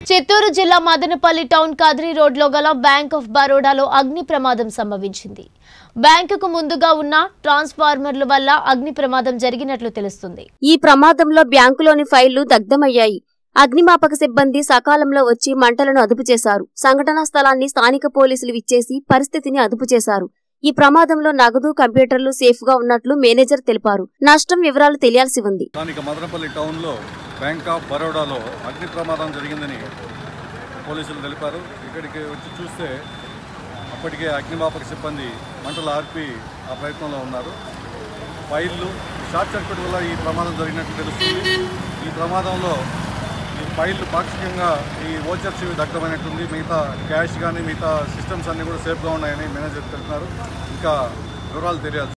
చిత్తూరు జిల్లా మదనపల్లి టౌన్ కదిరి రోడ్లో గల బ్యాంక్ ఆఫ్ బరోడాలో అగ్ని ప్రమాదం సంభవించింది బ్యాంకుకు ముందుగా ఉన్న ట్రాన్స్ఫార్మర్ల వల్ల అగ్ని ప్రమాదం జరిగినట్లు తెలుస్తుంది ఈ ప్రమాదంలో బ్యాంకులోని ఫైళ్లు దగ్ధమయ్యాయి అగ్నిమాపక సిబ్బంది సకాలంలో వచ్చి మంటలను అదుపు చేశారు సంఘటనా స్థలాన్ని స్థానిక పోలీసులు విచ్చేసి పరిస్థితిని అదుపు చేశారు ఈ ప్రమాదంలో నగదు కంప్యూటర్లు సేఫ్ గా ఉన్నట్లు మేనేజర్ తెలిపారు నష్టం వివరాలు తెలియాల్సి ఉంది స్థానిక మదనపల్లి టౌన్లో బ్యాంక్ ఆఫ్ బరోడాలో అగ్ని ప్రమాదం జరిగిందని పోలీసులు తెలిపారు ఇక్కడికి వచ్చి చూస్తే అప్పటికే అగ్నిమాపక సిబ్బంది మంటలు ఆర్పి ఆ ప్రయత్నంలో ఉన్నారు ఫైళ్ళు షార్ట్ సర్క్యూట్ వల్ల ఈ ప్రమాదం జరిగినట్లు తెలుస్తుంది ఈ ప్రమాదంలో ఈ ఫైళ్ళు పాక్షికంగా ఈ ఓచర్స్ ఇవి దగ్ధమైనట్టుంది మిగతా క్యాష్ కానీ మిగతా సిస్టమ్స్ అన్నీ కూడా సేఫ్గా ఉన్నాయని మేనేజర్ తెలిపినారు ఇంకా వివరాలు తెలియాలి